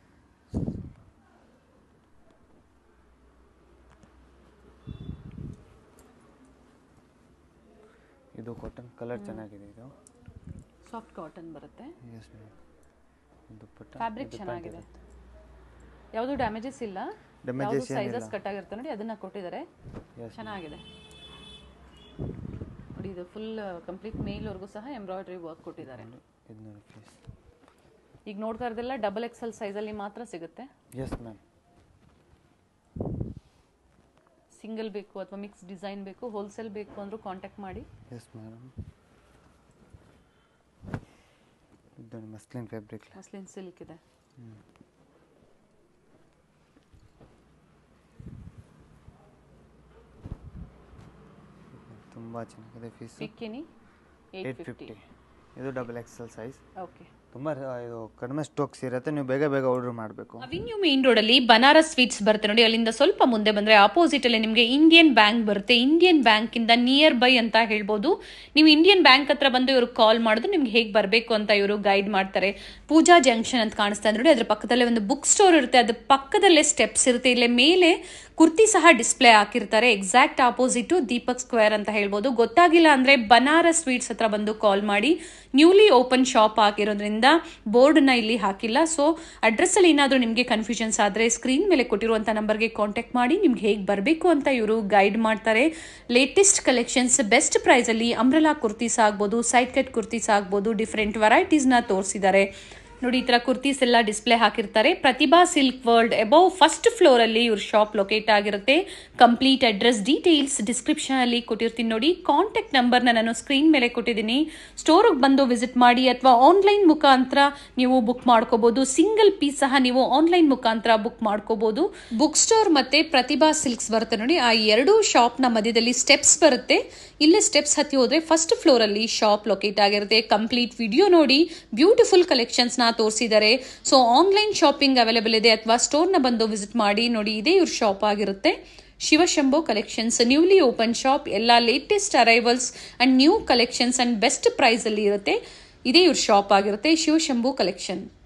ಇದು ಕಾಟನ್ ಕಲರ್ ಚೆನ್ನಾಗಿದೆ ಇದು ಸಾಫ್ಟ್ ಕಾಟನ್ ಬರುತ್ತೆ ಎಸ್ ಮೇಡಮ್ ದುಪ್ಪಟ್ಟ ಫ್ಯಾಬ್ರಿಕ್ ಚೆನ್ನಾಗಿದೆ ಯಾವುದು ಡ್ಯಾಮೇಜಸ್ ಇಲ್ಲ Damages ಸೈಜಸ್ ಕಟ್ ಆಗಿರುತ್ತೆ ನೋಡಿ ಅದನ್ನ ಕೊಟ್ಟಿದ್ದಾರೆ Yes, ಚೆನ್ನಾಗಿದೆ ನೋಡಿ ಇದು ಫುಲ್ ಕಂಪ್ಲೀಟ್ ಮೇಲ್ವರೆಗೂ ಸಹ ಎಂಬ್ರಾಯ್ಡ್ರಿ ವರ್ಕ್ ಕೊಟ್ಟಿದ್ದಾರೆ ಇದು ನೋಡಿ ಪ್ಲೀಸ್ ಈಗ ನೋಡ್ತಾ ಇರೋದೆಲ್ಲ ಡಬಲ್ ಎಕ್ಸೆಲ್ ಸೈಜಲ್ಲಿ ಮಾತ್ರ ಸಿಗುತ್ತೆ ಎಸ್ ಮ್ಯಾಮ್ ಸಿಂಗಲ್ ಬೇಕು ಅಥವಾ ಮಿಕ್ಸ್ ಡಿಸೈನ್ ಬೇಕು ಹೋಲ್ಸೇಲ್ ಬೇಕು ಅಂದರೂ ಕಾಂಟ್ಯಾಕ್ಟ್ ಮಾಡಿ ಎಸ್ ಮೇಡಮ್ ಇದು ಮಸ್ಲಿನ್ ಫ್ಯಾಬ್ರಿಕ್ ಮಸ್ಲಿನ್ ಸಿಲ್ಕ್ ಇದೆ ತುಂಬ ಚೆನ್ನಾಗಿದೆ ಫೀಸ್ ಬಿಕ್ಕಿನಿ ಏಯ್ಟ್ ಏಯ್ಟ್ ಫಿಫ್ಟಿ ಫಿಫ್ಟಿ ಇದು ಡಬಲ್ ಎಕ್ಸೆಲ್ ಸೈಜ್ ಓಕೆ ತುಂಬ ಇದು ಕಡಿಮೆ ಸ್ಟಾಕ್ಸ್ ಇರುತ್ತೆ ನೀವು ಬೇಗ ಬೇಗ ಆರ್ಡರ್ ಮಾಡಬೇಕು ಅವಿನ್ಯೂ ಮೇನ್ ರೋಡ್ ಅಲ್ಲಿ ಬನಾರಸ್ ಸ್ವೀಟ್ಸ್ ಬರುತ್ತೆ ನೋಡಿ ಅಲ್ಲಿಂದ ಸ್ವಲ್ಪ ಮುಂದೆ ಬಂದ್ರೆ ಆಪೋಸಿಟ್ ಅಲ್ಲಿ ನಿಮಗೆ ಇಂಡಿಯನ್ ಬ್ಯಾಂಕ್ ಬರುತ್ತೆ ಇಂಡಿಯನ್ ಬ್ಯಾಂಕ್ ಇಂದ ನಿಯರ್ ಬೈ ಅಂತ ಹೇಳ್ಬೋದು ನೀವು ಇಂಡಿಯನ್ ಬ್ಯಾಂಕ್ ಹತ್ರ ಬಂದು ಇವರು ಕಾಲ್ ಮಾಡಿದ್ರೆ ನಿಮ್ಗೆ ಹೇಗೆ ಬರಬೇಕು ಅಂತ ಇವರು ಗೈಡ್ ಮಾಡ್ತಾರೆ ಪೂಜಾ ಜಂಕ್ಷನ್ ಅಂತ ಕಾಣಿಸ್ತಾ ಇದೆ ನೋಡಿ ಅದ್ರ ಪಕ್ಕದಲ್ಲೇ ಒಂದು ಬುಕ್ ಸ್ಟೋರ್ ಇರುತ್ತೆ ಅದ್ರ ಪಕ್ಕದಲ್ಲೇ ಸ್ಟೆಪ್ಸ್ ಇರುತ್ತೆ ಇಲ್ಲೇ ಮೇಲೆ ಕುರ್ತಿ ಸಹ ಡಿಸ್ಪ್ಲೇ ಹಾಕಿರ್ತಾರೆ ಎಕ್ಸಾಕ್ಟ್ ಆಪೋಸಿಟ್ ದೀಪಕ್ ಸ್ಕ್ವೇರ್ ಅಂತ ಹೇಳ್ಬೋದು ಗೊತ್ತಾಗಿಲ್ಲ ಅಂದ್ರೆ ಬನಾರಸ್ ಸ್ವೀಟ್ಸ್ ಹತ್ರ ಬಂದು ಕಾಲ್ ಮಾಡಿ ನ್ಯೂಲಿ ಓಪನ್ ಶಾಪ್ ಆಗಿರೋದ್ರಿಂದ ಬೋರ್ಡ್ನ ಇಲ್ಲಿ ಹಾಕಿಲ್ಲ ಸೊ ಅಡ್ರೆಸ್ ಅಲ್ಲಿ ಏನಾದರೂ ನಿಮಗೆ ಕನ್ಫ್ಯೂಷನ್ಸ್ ಆದರೆ ಸ್ಕ್ರೀನ್ ಮೇಲೆ ಕೊಟ್ಟಿರುವಂಥ ನಂಬರ್ಗೆ ಕಾಂಟ್ಯಾಕ್ಟ್ ಮಾಡಿ ನಿಮ್ಗೆ ಹೇಗೆ ಬರಬೇಕು ಅಂತ ಇವರು ಗೈಡ್ ಮಾಡ್ತಾರೆ ಲೇಟೆಸ್ಟ್ ಕಲೆಕ್ಷನ್ಸ್ ಬೆಸ್ಟ್ ಪ್ರೈಸಲ್ಲಿ ಅಂಬ್ರೆಲಾ ಕುರ್ತೀಸ್ ಆಗ್ಬೋದು ಸೈಡ್ ಕಟ್ ಕುರ್ತೀಸ್ ಆಗ್ಬೋದು ಡಿಫ್ರೆಂಟ್ ವೆರೈಟೀಸ್ನ ತೋರಿಸಿದ್ದಾರೆ ನೋಡಿ ಈ ತರ ಕುರ್ತೀಸ್ ಎಲ್ಲ ಡಿಸ್ಪ್ಲೇ ಹಾಕಿರ್ತಾರೆ Pratibha silk world above first floor ಅಲ್ಲಿ ಇವ್ರ ಶಾಪ್ ಲೊಕೇಟ್ ಆಗಿರುತ್ತೆ ಕಂಪ್ಲೀಟ್ ಅಡ್ರೆಸ್ ಡೀಟೇಲ್ಸ್ ಡಿಸ್ಕ್ರಿಪ್ಷನ್ ಅಲ್ಲಿ ಕೊಟ್ಟಿರ್ತೀನಿ ನೋಡಿ ಕಾಂಟ್ಯಾಕ್ಟ್ ನಂಬರ್ನ ನಾನು ಸ್ಕ್ರೀನ್ ಮೇಲೆ ಕೊಟ್ಟಿದ್ದೀನಿ ಸ್ಟೋರ್ಗೆ ಬಂದು ವಿಸಿಟ್ ಮಾಡಿ ಅಥವಾ ಆನ್ಲೈನ್ ಮುಖಾಂತರ ನೀವು ಬುಕ್ ಮಾಡ್ಕೋಬಹುದು ಸಿಂಗಲ್ ಪೀಸ್ ಸಹ ನೀವು ಆನ್ಲೈನ್ ಮುಖಾಂತರ ಬುಕ್ ಮಾಡ್ಕೋಬಹುದು ಬುಕ್ ಸ್ಟೋರ್ ಮತ್ತೆ ಪ್ರತಿಭಾ ಸಿಲ್ಕ್ಸ್ ಬರುತ್ತೆ ನೋಡಿ ಆ ಎರಡು ಶಾಪ್ ನ ಮಧ್ಯದಲ್ಲಿ ಸ್ಟೆಪ್ಸ್ ಬರುತ್ತೆ ಇಲ್ಲೇ ಸ್ಟೆಪ್ಸ್ ಹತ್ತಿ ಹೋದ್ರೆ ಫಸ್ಟ್ ಫ್ಲೋರ್ ಅಲ್ಲಿ ಶಾಪ್ ಲೊಕೇಟ್ ಆಗಿರುತ್ತೆ ಕಂಪ್ಲೀಟ್ ವಿಡಿಯೋ ನೋಡಿ ಬ್ಯೂಟಿಫುಲ್ ಕಲೆಕ್ಷನ್ಸ್ ನ ತೋರಿಸಿದ್ದಾರೆ ಸೊ ಆನ್ಲೈನ್ ಶಾಪಿಂಗ್ ಅವೈಲೇಬಲ್ ಇದೆ ಅಥವಾ ಸ್ಟೋರ್ ನ ಬಂದು ವಿಸಿಟ್ ಮಾಡಿ ನೋಡಿ ಇದೇ ಇವ್ರ ಶಾಪ್ ಆಗಿರುತ್ತೆ Shivashambho collections newly open shop ಎಲ್ಲ latest arrivals and new collections and best price ಅಲ್ಲಿ ಇರುತ್ತೆ ಇದೇ ಇವ್ರ ಶಾಪ್ ಆಗಿರುತ್ತೆ ಶಿವಶಂಭು ಕಲೆಕ್ಷನ್